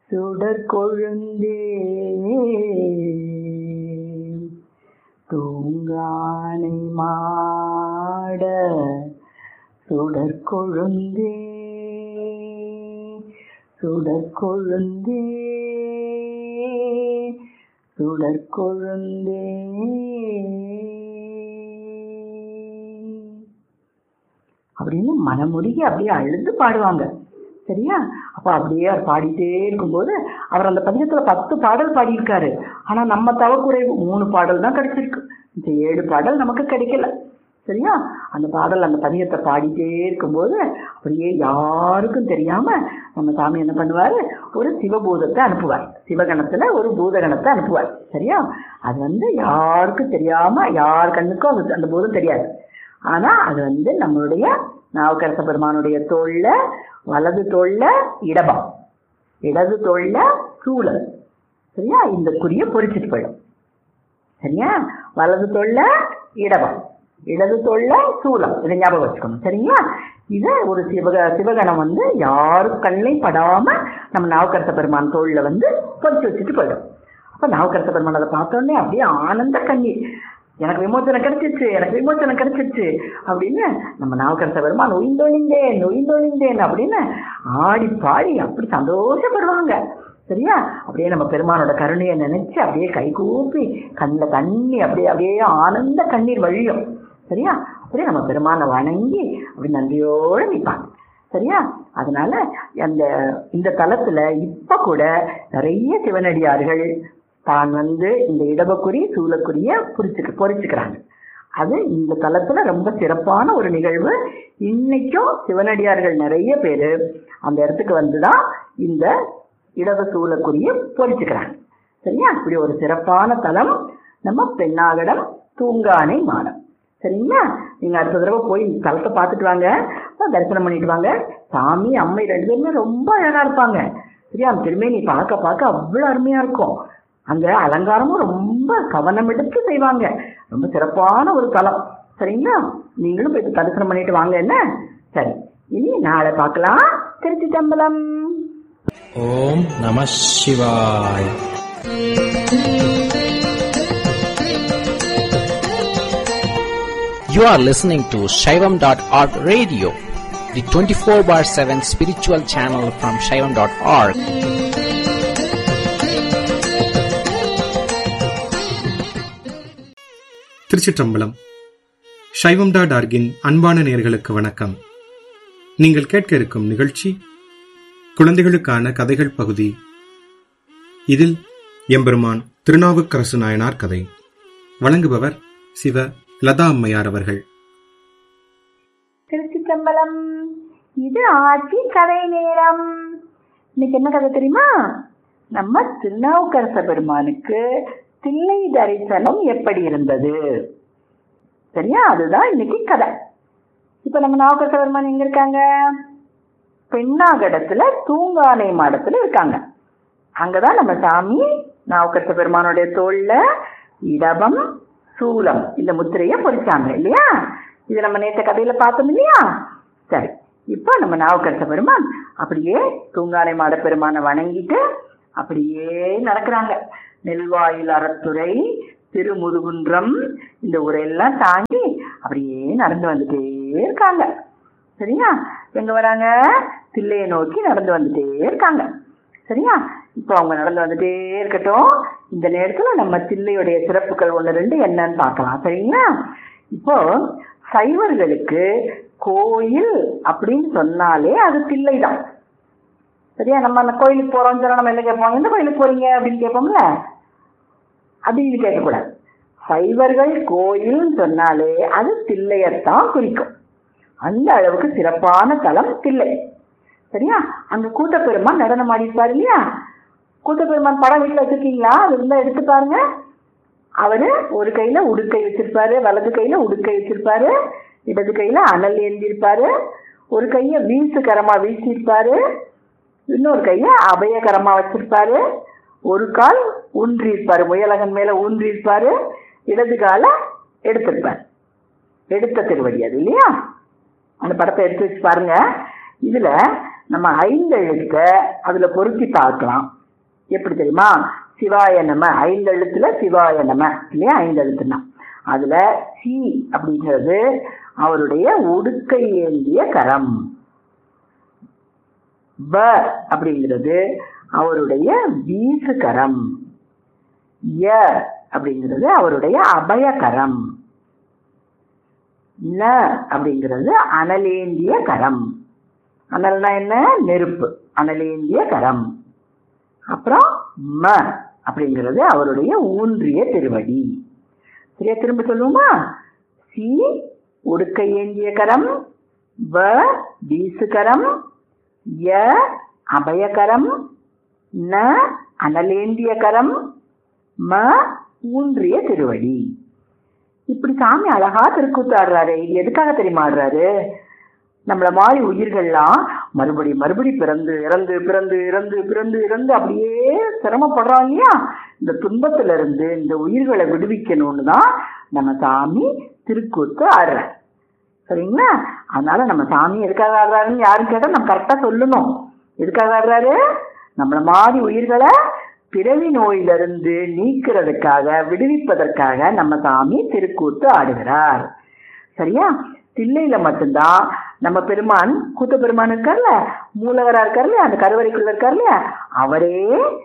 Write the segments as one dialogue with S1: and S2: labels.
S1: சுடற்கொழுந்தே தூங்கானை மாட சுடற்கொழுந்தே சுடற்கொழுந்தே சுடற்கொழுந்தே அப்படின்னு மனமுருகி அப்படியே அழுது பாடுவாங்க சரியா அப்ப அப்படியே அவர் பாடிட்டே இருக்கும்போது அவர் அந்த பதிகத்துல பத்து பாடல் பாடியிருக்காரு ஆனா நம்ம தவக்குறைவு மூணு பாடல் தான் கிடைச்சிருக்கு இந்த ஏழு பாடல் நமக்கு கிடைக்கல சரியா அந்த பாடல் அந்த பதிகத்தை பாடிட்டே இருக்கும்போது அப்படியே யாருக்கும் தெரியாம நம்ம சாமி என்ன பண்ணுவாரு ஒரு சிவபூதத்தை அனுப்புவார் சிவகணத்துல ஒரு பூதகணத்தை அனுப்புவார் சரியா அது வந்து யாருக்கும் தெரியாம யார் கண்ணுக்கும் அது அந்த பூதம் தெரியாது ஆனா அது வந்து நம்மளுடைய நாவுக்கரச பெருமானுடைய தோல்ல வலது தோல்ல இடபம் இடது தோல்ல சூழல் சரியா இந்த குறிய பொறிச்சிட்டு போயிடும் சரியா வலது தோல்ல இடபம் இடது தோல்ல சூலம் இதை ஞாபகம் வச்சுக்கணும் சரிங்களா இதை ஒரு சிவக சிவகணம் வந்து யாரு கண்ணையும் படாம நம்ம நாவுக்கரச பெருமான் தோல்ல வந்து பொறிச்சு வச்சுட்டு போயிடும் அப்ப நாவுக்கரச பெருமான் அதை பார்த்தோன்னே அப்படியே ஆனந்த கண்ணீர் எனக்கு விமோச்சனம் கிடைச்சிச்சு எனக்கு விமோச்சனம் கிடைச்சிச்சு அப்படின்னு நம்ம நாவுக்கரச பெருமான் உயிந்தொழிந்தேன் உயிந்தொழிந்தேன் அப்படின்னு ஆடி பாடி அப்படி சந்தோஷப்படுவாங்க சரியா அப்படியே நம்ம பெருமானோட கருணையை நினைச்சு அப்படியே கை கூப்பி கண்ணில் தண்ணி அப்படியே அப்படியே ஆனந்த கண்ணீர் வழியும் சரியா அப்படியே நம்ம பெருமானை வணங்கி அப்படி நன்றியோடு நிற்பாங்க சரியா அதனால அந்த இந்த தலத்துல இப்ப கூட நிறைய சிவனடியார்கள் தான் வந்து இந்த இடபக்குறி சூலக்குரிய புரிச்சுக்க பொறிச்சுக்கிறாங்க அது இந்த தலத்துல ரொம்ப சிறப்பான ஒரு நிகழ்வு இன்னைக்கும் சிவனடியார்கள் நிறைய பேரு அந்த இடத்துக்கு வந்துதான் இந்த இடவ சூலக்குரிய பொறிச்சுக்கிறாங்க சரியா இப்படி ஒரு சிறப்பான தலம் நம்ம பெண்ணாகடம் தூங்கானை மாடம் சரிங்களா நீங்க அடுத்த தடவை போய் இந்த தலத்தை பார்த்துட்டு வாங்க தரிசனம் பண்ணிட்டு வாங்க சாமி அம்மை ரெண்டு பேருமே ரொம்ப அழகா இருப்பாங்க சரியா அந்த திரும்பி நீ பார்க்க பார்க்க அவ்வளவு அருமையா இருக்கும் அங்க அலங்காரமும் ரொம்ப கவனம் எடுத்து செய்வாங்க ரொம்ப சிறப்பான ஒரு தலம் சரிங்களா நீங்களும் போய் தரிசனம் பண்ணிட்டு வாங்க என்ன சரி இனி நாளை பார்க்கலாம் திருச்சி தம்பலம்
S2: ஓம் நம சிவாய் You are listening to Shaivam.org radio, the 24 bar 7 spiritual channel from Shaivam.org.
S3: திருச்சிற்றம்பலம் சைவம் டாட் ஆர்கின் அன்பான நேர்களுக்கு வணக்கம் நீங்கள் கேட்க இருக்கும் நிகழ்ச்சி குழந்தைகளுக்கான கதைகள் பகுதி இதில் எம்பெருமான் திருநாவுக்கரசு நாயனார் கதை வழங்குபவர் சிவ லதா அம்மையார் அவர்கள்
S1: திருச்சி தம்பலம் இது ஆட்சி கதை நேரம் இன்னைக்கு என்ன கதை தெரியுமா நம்ம திருநாவுக்கரச பெருமானுக்கு தில்லை தரிசனம் எப்படி இருந்தது சரியா அதுதான் இன்னைக்கு கதை இப்ப நம்ம நாவுக்கரச பெருமான் எங்க இருக்காங்க பெண்ணாகடத்துல தூங்கானை மாடத்துல இருக்காங்க அங்கதான் நம்ம சாமி நாவுக்கரச பெருமானுடைய தோல்ல இடபம் சூலம் இந்த முத்திரைய பொறிச்சாங்க இல்லையா இது நம்ம நேற்ற கதையில பார்த்தோம் இல்லையா சரி இப்போ நம்ம நாவுக்கரச பெருமான் அப்படியே தூங்கானை மாட பெருமானை வணங்கிட்டு அப்படியே நடக்கிறாங்க நெல்வாயில் அறத்துறை திருமுதுகுன்றம் இந்த ஊரையெல்லாம் தாண்டி அப்படியே நடந்து வந்துட்டே இருக்காங்க சரியா எங்க வராங்க தில்லையை நோக்கி நடந்து வந்துட்டே இருக்காங்க சரியா இப்போ அவங்க நடந்து வந்துட்டே இருக்கட்டும் இந்த நேரத்துல நம்ம தில்லையுடைய சிறப்புகள் ஒன்று ரெண்டு என்னன்னு பார்க்கலாம் சரிங்களா இப்போ சைவர்களுக்கு கோயில் அப்படின்னு சொன்னாலே அது தில்லை தான் சரியா நம்ம அந்த கோயிலுக்கு போறோம்னு சொன்னா நம்ம என்ன கேட்போம் எந்த கோயிலுக்கு போறீங்க அப்படின்னு கேட்போம்ல அப்படின்னு கேட்கக்கூடாது சைவர்கள் கோயில்னு சொன்னாலே அது தில்லையத்தான் குறிக்கும் அந்த அளவுக்கு சிறப்பான தலம் தில்லை சரியா அங்க கூட்டப்பெருமான் நடனம் ஆடிப்பாரு இல்லையா கூட்டப்பெருமான் படம் வீட்டுல வச்சிருக்கீங்களா அது இருந்தா எடுத்து பாருங்க அவரு ஒரு கையில உடுக்கை வச்சிருப்பாரு வலது கையில உடுக்கை வச்சிருப்பாரு இடது கையில அனல் ஏந்திருப்பாரு ஒரு கைய வீசு கரமா வீசியிருப்பாரு இன்னொரு கைய அபயகரமா வச்சிருப்பாரு ஒரு கால் ஊன்றி இருப்பாரு முயலகன் மேல ஊன்றி இருப்பாரு இடது கால எடுத்திருப்பாரு எடுத்த திருவடி அது இல்லையா அந்த படத்தை எடுத்து வச்சு பாருங்க இதுல நம்ம ஐந்து எழுத்த அதுல பொருத்தி பார்க்கலாம் எப்படி தெரியுமா சிவாய நம ஐந்து எழுத்துல சிவாய நம இல்லையா ஐந்து எழுத்துனா அதுல சி அப்படிங்கிறது அவருடைய உடுக்கை ஏந்திய கரம் ப அப்படிங்கிறது அவருடைய வீசு கரம் ய அப்படிங்கிறது அவருடைய அபயகரம் ந அப்படிங்கிறது அனலேந்திய கரம் அனல்னா என்ன நெருப்பு அனலேந்திய கரம் அப்புறம் ம அப்படிங்கிறது அவருடைய ஊன்றிய திருவடி சரியா திரும்ப சொல்லுவோமா சி உடுக்கை ஏந்திய கரம் வ வீசுகரம் ய அபயகரம் ந அனலேந்திய கரம் ம ஊன்றிய திருவடி இப்படி சாமி அழகா திருக்கூத்தாடுறாரு இது எதுக்காக தெரியுமா ஆடுறாரு நம்மள மாதிரி உயிர்கள்லாம் மறுபடி மறுபடி பிறந்து இறந்து பிறந்து இறந்து பிறந்து இறந்து அப்படியே சிரமப்படுறோம் இல்லையா இந்த துன்பத்துல இருந்து இந்த உயிர்களை விடுவிக்கணும்னு தான் நம்ம சாமி திருக்கூத்து ஆடுறார் சரிங்களா அதனால நம்ம சாமி எதுக்காக ஆடுறாருன்னு யாரும் கேட்டா நம்ம கரெக்டா சொல்லணும் எதுக்காக ஆடுறாரு நம்மள மாதிரி உயிர்களை பிறவி நோயிலிருந்து நீக்கிறதுக்காக விடுவிப்பதற்காக நம்ம சாமி திருக்கூத்து ஆடுகிறார் சரியா தில்லையில மட்டும்தான் நம்ம பெருமான் கூத்த பெருமான் இருக்கார்ல மூலவரா இருக்கார்ல அந்த கருவறைக்குள்ள இருக்கார்ல அவரே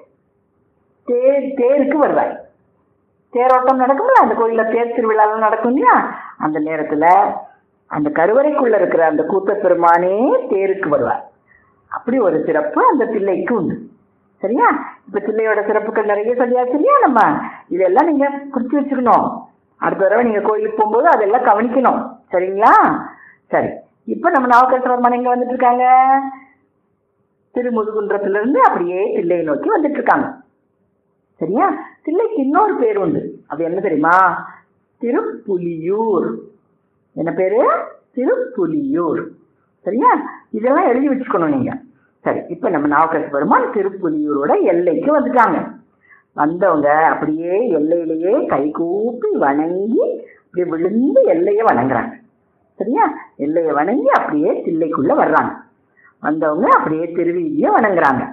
S1: தேர் தேருக்கு வருவார் தேரோட்டம் நடக்கும்ல அந்த கோயில்ல தேர் திருவிழாலாம் நடக்கும் இல்லையா அந்த நேரத்துல அந்த கருவறைக்குள்ள இருக்கிற அந்த கூத்த பெருமானே தேருக்கு வருவார் அப்படி ஒரு சிறப்பு அந்த தில்லைக்கு உண்டு சரியா இப்ப தில்லையோட சிறப்புகள் நிறைய சொல்லியாச்சு இல்லையா நம்ம இதெல்லாம் நீங்க குறிச்சு வச்சுக்கணும் அடுத்த தடவை நீங்க கோயிலுக்கு போகும்போது அதெல்லாம் கவனிக்கணும் சரிங்களா சரி இப்ப நம்ம நாவக்கரசர் எங்க வந்துட்டு இருக்காங்க திருமுதுகுன்றத்துல இருந்து அப்படியே தில்லையை நோக்கி வந்துட்டு இருக்காங்க சரியா தில்லைக்கு இன்னொரு பேர் உண்டு அது என்ன தெரியுமா திருப்புலியூர் என்ன பேரு திருப்புலியூர் சரியா இதெல்லாம் எழுதி வச்சுக்கணும் நீங்க சரி இப்ப நம்ம நாவக்கரசு பெருமான் திருப்புலியூரோட எல்லைக்கு வந்துட்டாங்க வந்தவங்க அப்படியே எல்லையிலேயே கை கூப்பி வணங்கி அப்படியே விழுந்து எல்லையை வணங்குறாங்க சரியா எல்லையை வணங்கி அப்படியே தில்லைக்குள்ள வர்றாங்க வந்தவங்க அப்படியே திருவீதியை வணங்குறாங்க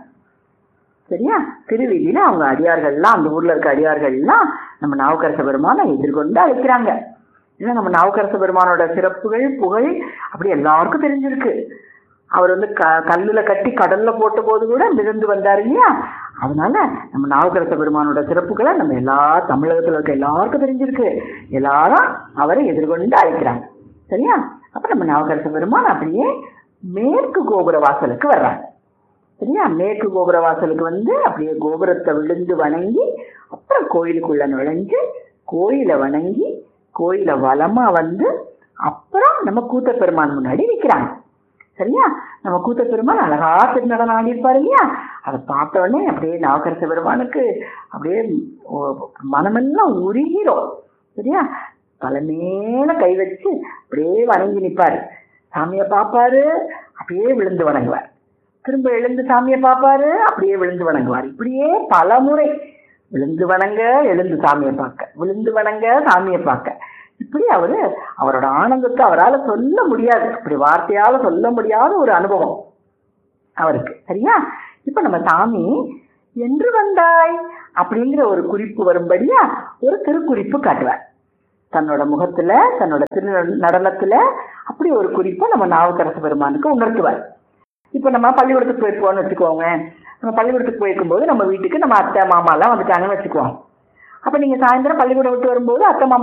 S1: சரியா திருவீதியில அவங்க அடியார்கள்லாம் அந்த ஊர்ல இருக்க அடியார்கள்லாம் நம்ம நாவுக்கரச பெருமானை எதிர்கொண்டு அழைக்கிறாங்க ஏன்னா நம்ம நாவுக்கரச பெருமானோட சிறப்புகள் புகழ் அப்படி எல்லாருக்கும் தெரிஞ்சிருக்கு அவர் வந்து க கல்லுல கட்டி கடல்ல போட்ட போது கூட மிதந்து வந்தார் இல்லையா அதனால நம்ம நாவுக்கரச பெருமானோட சிறப்புகளை நம்ம எல்லா தமிழகத்துல இருக்க எல்லாருக்கும் தெரிஞ்சிருக்கு எல்லாரும் அவரை எதிர்கொண்டு அழைக்கிறாங்க சரியா அப்ப நம்ம நாவுக்கரச பெருமான் அப்படியே மேற்கு கோபுர வாசலுக்கு வர்றாங்க சரியா மேற்கு கோபுர வாசலுக்கு வந்து அப்படியே கோபுரத்தை விழுந்து வணங்கி அப்புறம் கோயிலுக்குள்ள நுழைஞ்சு கோயிலை வணங்கி கோயிலை வலமா வந்து அப்புறம் நம்ம கூத்த பெருமான் முன்னாடி நிக்கிறாங்க சரியா நம்ம கூத்த பெருமான் அழகா திருநடனம் ஆடி இருப்பாரு இல்லையா அதை பார்த்த உடனே அப்படியே நாவக்கரச பெருமானுக்கு அப்படியே ஓ- மனமெல்லாம் உருகிறோம் சரியா தலை மேல கை வச்சு அப்படியே வணங்கி நிப்பாரு சாமியை பார்ப்பாரு அப்படியே விழுந்து வணங்குவார் திரும்ப எழுந்து சாமியை பார்ப்பாரு அப்படியே விழுந்து வணங்குவார் இப்படியே பல முறை விழுந்து வணங்க எழுந்து சாமியை பார்க்க விழுந்து வணங்க சாமியை பார்க்க இப்படி அவரு அவரோட ஆனந்தத்தை அவரால சொல்ல முடியாது இப்படி வார்த்தையால சொல்ல முடியாத ஒரு அனுபவம் அவருக்கு சரியா இப்ப நம்ம சாமி என்று வந்தாய் அப்படிங்கிற ஒரு குறிப்பு வரும்படியா ஒரு திருக்குறிப்பு காட்டுவார் தன்னோட முகத்துல தன்னோட திரு நடனத்துல அப்படி ஒரு குறிப்பை நம்ம நாவுக்கரசு பெருமானுக்கு உணர்த்துவார் இப்ப நம்ம பள்ளிக்கூடத்துக்கு போயிருக்கோம்னு வச்சுக்கோங்க நம்ம பள்ளிக்கூடத்துக்கு போயிருக்கும்போது நம்ம வீட்டுக்கு நம்ம அத்தை மாமா எல்லாம் வந்துட்டாங்கன்னு வச்சுக்குவோம் அப்ப நீங்க சாயந்தரம் பள்ளிக்கூடம் விட்டு வரும்போது அத்தை மாமா